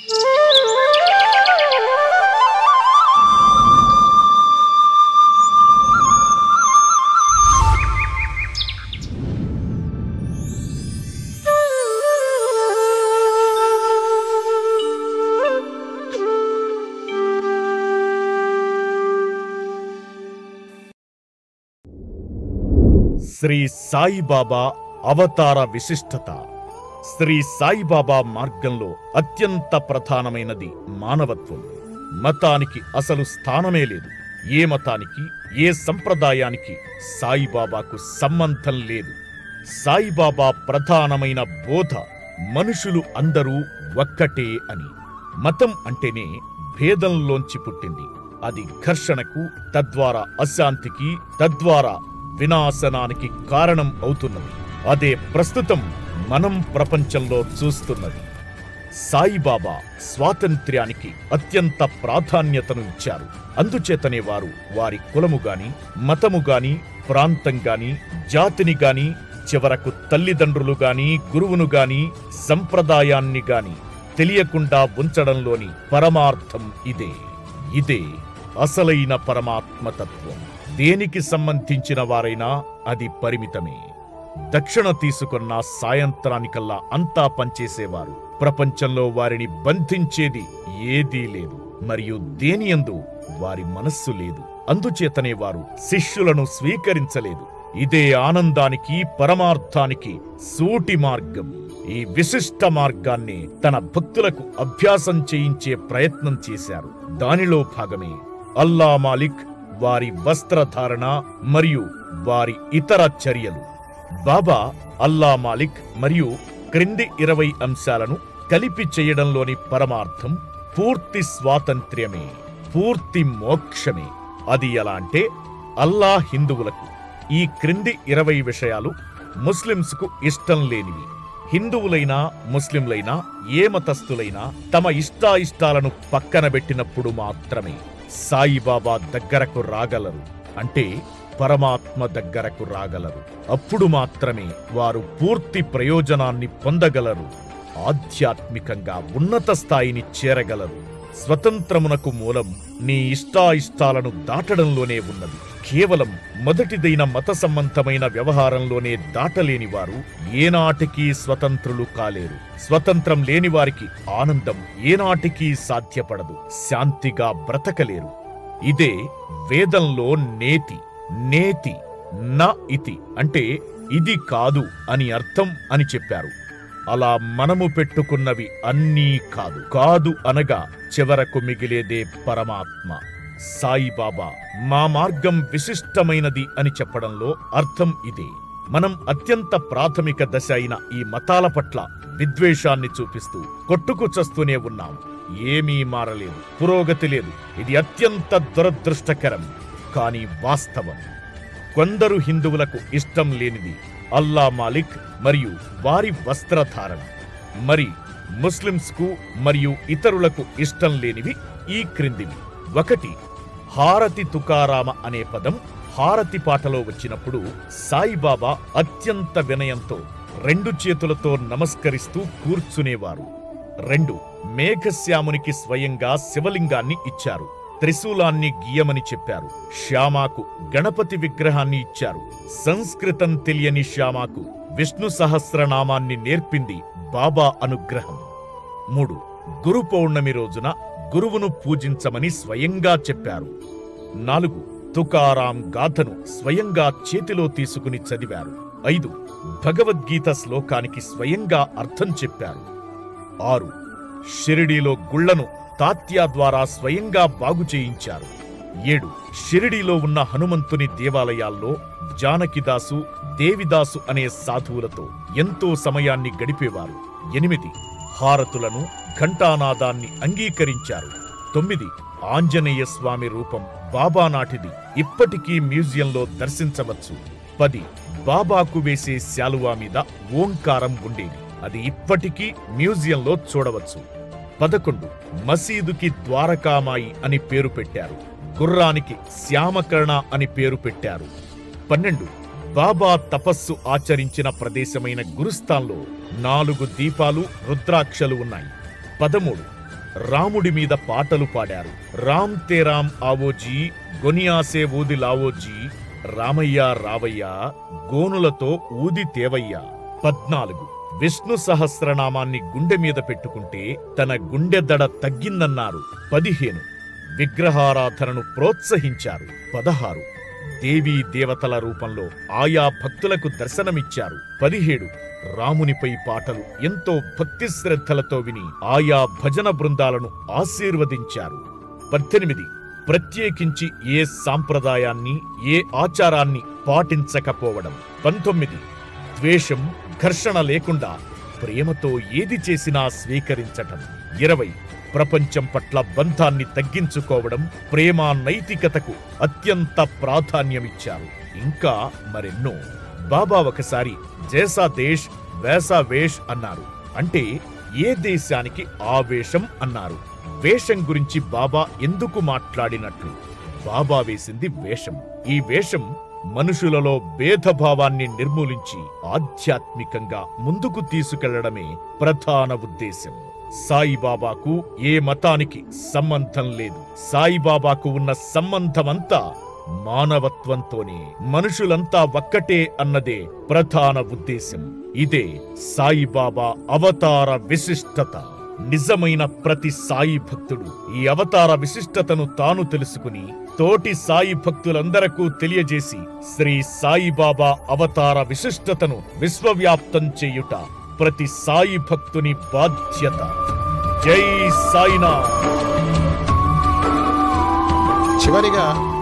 శ్రీ సాయిబాబా అవతార విశిష్టత శ్రీ సాయిబాబా మార్గంలో అత్యంత ప్రధానమైనది మానవత్వం మతానికి అసలు స్థానమే లేదు ఏ మతానికి ఏ సంప్రదాయానికి సాయిబాబాకు సంబంధం లేదు సాయిబాబా ప్రధానమైన బోధ మనుషులు అందరూ ఒక్కటే అని మతం అంటేనే భేదంలోంచి పుట్టింది అది ఘర్షణకు తద్వారా అశాంతికి తద్వారా వినాశనానికి కారణం అవుతున్నది అదే ప్రస్తుతం మనం ప్రపంచంలో చూస్తున్నది సాయిబాబా స్వాతంత్ర్యానికి అత్యంత ప్రాధాన్యతను ఇచ్చారు అందుచేతనే వారు వారి కులము గాని మతము గాని ప్రాంతం గాని జాతిని గాని చివరకు తల్లిదండ్రులు గాని గురువును గాని సంప్రదాయాన్ని గాని తెలియకుండా ఉంచడంలోని పరమార్థం ఇదే ఇదే అసలైన పరమాత్మతత్వం దేనికి సంబంధించిన వారైనా అది పరిమితమే దక్షిణ తీసుకున్న సాయంత్రానికల్లా అంతా పనిచేసేవారు ప్రపంచంలో వారిని బంధించేది ఏదీ లేదు మరియు దేనియందు వారి మనస్సు లేదు అందుచేతనే వారు శిష్యులను స్వీకరించలేదు ఇదే ఆనందానికి పరమార్థానికి సూటి మార్గం ఈ విశిష్ట మార్గాన్ని తన భక్తులకు అభ్యాసం చేయించే ప్రయత్నం చేశారు దానిలో భాగమే అల్లా మాలిక్ వారి వస్త్రధారణ మరియు వారి ఇతర చర్యలు బాబా అల్లా మాలిక్ మరియు క్రింది ఇరవై అంశాలను కలిపి చేయడంలోని పరమార్థం పూర్తి స్వాతంత్ర్యమే పూర్తి మోక్షమే అది ఎలా అంటే అల్లా హిందువులకు ఈ క్రింది ఇరవై విషయాలు ముస్లింస్కు ఇష్టం లేనివి హిందువులైనా ముస్లింలైనా ఏ మతస్థులైనా తమ ఇష్టాయిష్టాలను పక్కన పెట్టినప్పుడు మాత్రమే సాయిబాబా దగ్గరకు రాగలరు అంటే పరమాత్మ దగ్గరకు రాగలరు అప్పుడు మాత్రమే వారు పూర్తి ప్రయోజనాన్ని పొందగలరు ఆధ్యాత్మికంగా ఉన్నత స్థాయిని చేరగలరు స్వతంత్రమునకు మూలం నీ ఇష్టాయిష్టాలను దాటడంలోనే ఉన్నది కేవలం మొదటిదైన మత సంబంధమైన వ్యవహారంలోనే దాటలేని వారు ఏనాటికీ స్వతంత్రులు కాలేరు స్వతంత్రం లేని వారికి ఆనందం ఏనాటికీ సాధ్యపడదు శాంతిగా బ్రతకలేరు ఇదే వేదంలో నేతి నేతి న ఇతి అంటే ఇది కాదు అని అర్థం అని చెప్పారు అలా మనము పెట్టుకున్నవి అన్నీ కాదు కాదు అనగా చివరకు మిగిలేదే పరమాత్మ సాయిబాబా మా మార్గం విశిష్టమైనది అని చెప్పడంలో అర్థం ఇదే మనం అత్యంత ప్రాథమిక దశ అయిన ఈ మతాల పట్ల విద్వేషాన్ని చూపిస్తూ కొట్టుకు చస్తూనే ఉన్నాం ఏమీ మారలేదు పురోగతి లేదు ఇది అత్యంత దురదృష్టకరం కానీ వాస్తవం కొందరు హిందువులకు ఇష్టం లేనిది అల్లా మాలిక్ మరియు వారి వస్త్రధారణ మరి ముస్లింస్కు మరియు ఇతరులకు ఇష్టం లేనివి ఈ క్రిందివి ఒకటి హారతి తుకారామ అనే పదం హారతి పాటలో వచ్చినప్పుడు సాయిబాబా అత్యంత వినయంతో రెండు చేతులతో నమస్కరిస్తూ కూర్చునేవారు రెండు మేఘశ్యామునికి స్వయంగా శివలింగాన్ని ఇచ్చారు త్రిశూలాన్ని గీయమని చెప్పారు శ్యామాకు గణపతి విగ్రహాన్ని ఇచ్చారు సంస్కృతం తెలియని శ్యామాకు విష్ణు సహస్రనామాన్ని నేర్పింది బాబా అనుగ్రహం మూడు గురు పౌర్ణమి రోజున గురువును పూజించమని స్వయంగా చెప్పారు నాలుగు తుకారాం గాథను స్వయంగా చేతిలో తీసుకుని చదివారు ఐదు భగవద్గీత శ్లోకానికి స్వయంగా అర్థం చెప్పారు ఆరు షిరిడీలో గుళ్లను తాత్యా ద్వారా స్వయంగా బాగు చేయించారు ఏడు షిరిడీలో ఉన్న హనుమంతుని దేవాలయాల్లో జానకిదాసు దేవిదాసు అనే సాధువులతో ఎంతో సమయాన్ని గడిపేవారు ఎనిమిది హారతులను ఘంటానాదాన్ని అంగీకరించారు తొమ్మిది ఆంజనేయ స్వామి రూపం బాబా నాటిది ఇప్పటికీ మ్యూజియంలో దర్శించవచ్చు పది బాబాకు వేసే శాలువా మీద ఓంకారం ఉండేది అది ఇప్పటికీ మ్యూజియంలో చూడవచ్చు పదకొండు మసీదుకి ద్వారకామాయి అని పేరు పెట్టారు గుర్రానికి శ్యామకర్ణ అని పేరు పెట్టారు పన్నెండు బాబా తపస్సు ఆచరించిన ప్రదేశమైన గురుస్థాన్లో నాలుగు దీపాలు రుద్రాక్షలు ఉన్నాయి పదమూడు రాముడి మీద పాటలు పాడారు రామ్ తేరామ్ ఆవోజీ గొనియాసే ఊది లావోజీ రామయ్య రావయ్య గోనులతో ఊది తేవయ్య పద్నాలుగు విష్ణు సహస్రనామాన్ని గుండె మీద పెట్టుకుంటే తన గుండె దడ తగ్గిందన్నారు పదిహేను విగ్రహారాధనను ప్రోత్సహించారు పదహారు దేవీ దేవతల రూపంలో ఆయా భక్తులకు దర్శనమిచ్చారు పదిహేడు రామునిపై పాటలు ఎంతో భక్తి శ్రద్ధలతో విని ఆయా భజన బృందాలను ఆశీర్వదించారు పద్దెనిమిది ప్రత్యేకించి ఏ సాంప్రదాయాన్ని ఏ ఆచారాన్ని పాటించకపోవడం పంతొమ్మిది ద్వేషం ఘర్షణ లేకుండా ప్రేమతో ఏది చేసినా స్వీకరించటం ఇరవై ప్రపంచం పట్ల బంధాన్ని తగ్గించుకోవడం ప్రేమ నైతికతకు అత్యంత ప్రాధాన్యమిచ్చారు ఇంకా మరెన్నో బాబా ఒకసారి జైసా దేశ్ వేసా వేష్ అన్నారు అంటే ఏ దేశానికి ఆ వేషం అన్నారు వేషం గురించి బాబా ఎందుకు మాట్లాడినట్లు బాబా వేసింది వేషం ఈ వేషం మనుషులలో భేదభావాన్ని నిర్మూలించి ఆధ్యాత్మికంగా ముందుకు తీసుకెళ్లడమే ప్రధాన ఉద్దేశం సాయిబాబాకు ఏ మతానికి సంబంధం లేదు సాయిబాబాకు ఉన్న సంబంధమంతా మానవత్వంతోనే మనుషులంతా ఒక్కటే అన్నదే ప్రధాన ఉద్దేశం ఇదే సాయిబాబా అవతార విశిష్టత నిజమైన ప్రతి సాయి భక్తుడు ఈ అవతార విశిష్టతను తాను తెలుసుకుని తోటి సాయి భక్తులందరకు తెలియజేసి శ్రీ సాయిబాబా అవతార విశిష్టతను విశ్వవ్యాప్తం చేయుట ప్రతి సాయి భక్తుని బాధ్యత జై సాయినాథ్ చివరిగా